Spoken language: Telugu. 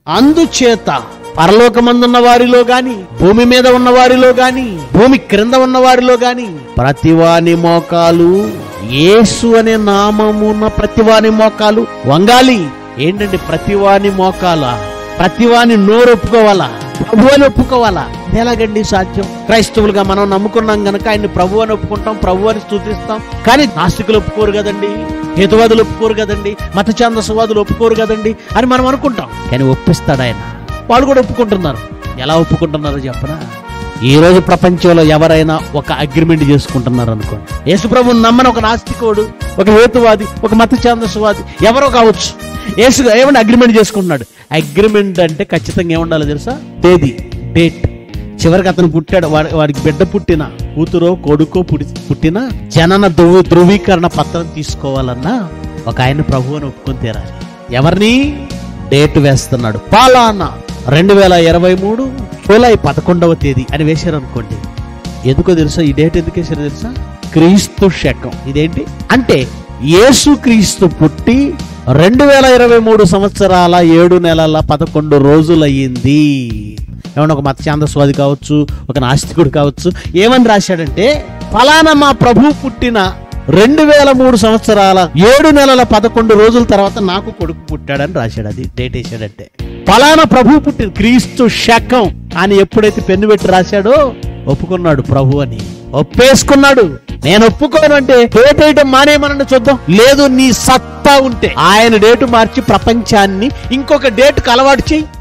అందుచేత పరలోకమందున్న వారిలో గాని భూమి మీద ఉన్న వారిలో గాని భూమి క్రింద ఉన్న వారిలో గాని ప్రతివాని మోకాలు యేసు అనే నామమున్న ప్రతివాని మోకాలు వంగాలి ఏంటండి ప్రతివాని మోకాల ప్రతివాని నోరు ఒప్పుకోవాలా ప్రభు అని ఒప్పుకోవాలా ఇది ఎలాగండి సాధ్యం క్రైస్తవులుగా మనం నమ్ముకున్నాం గనక ఆయన్ని ప్రభు అని ఒప్పుకుంటాం ప్రభు అని స్థుతిస్తాం కానీ నాస్తికులు ఒప్పుకోరు కదండి హేతువాదులు ఒప్పుకోరు కదండి మత ఛాందసవాదులు ఒప్పుకోరు కదండి అని మనం అనుకుంటాం కానీ ఒప్పిస్తాడు ఆయన వాళ్ళు కూడా ఒప్పుకుంటున్నారు ఎలా ఒప్పుకుంటున్నారో చెప్పనా ఈ రోజు ప్రపంచంలో ఎవరైనా ఒక అగ్రిమెంట్ చేసుకుంటున్నారు అనుకోండి యేసుప్రభు నమ్మని ఒక నాస్తికోడు ఒక హేతువాది ఒక మత ఛాందసవాది ఎవరో కావచ్చు యేసు ఏమన్నా అగ్రిమెంట్ చేసుకుంటున్నాడు అగ్రిమెంట్ అంటే ఖచ్చితంగా ఏముండాలో తెలుసా తేదీ డేట్ చివరికి అతను పుట్టాడు వాడి వాడికి బిడ్డ పుట్టిన కూతురో కొడుకో పుట్టి పుట్టిన జనన ధృవ ధృవీకరణ పత్రం తీసుకోవాలన్నా ఒక ఆయన ప్రభు అని ఒప్పుకొని తీరాలి ఎవరిని డేట్ వేస్తున్నాడు పాలానా రెండు వేల ఇరవై మూడు జూలై పదకొండవ తేదీ అని వేశారు అనుకోండి ఎందుకో తెలుసా ఈ డేట్ ఎందుకు వేశారు తెలుసా క్రీస్తు శకం ఇదేంటి అంటే యేసు క్రీస్తు పుట్టి రెండు వేల ఇరవై మూడు సంవత్సరాల ఏడు నెలల పదకొండు రోజులయ్యింది ఏమన్నా ఒక మత ఛాందస్వాది కావచ్చు ఒక నాస్తికుడు కావచ్చు ఏమని రాశాడంటే ఫలానా మా ప్రభు పుట్టిన రెండు వేల మూడు సంవత్సరాల ఏడు నెలల పదకొండు రోజుల తర్వాత నాకు కొడుకు పుట్టాడని రాశాడు అది డేట్ వేసాడంటే ఫలానా ప్రభు పుట్టిన క్రీస్తు శకం అని ఎప్పుడైతే పెన్ను పెట్టి రాశాడో ఒప్పుకున్నాడు ప్రభు అని ఒప్పేసుకున్నాడు నేను ఒప్పుకోను అంటే డేట్ వేయటం మానేమనండి చూద్దాం లేదు నీ సత్తా ఉంటే ఆయన డేటు మార్చి ప్రపంచాన్ని ఇంకొక డేటుకు అలవాటు చేయి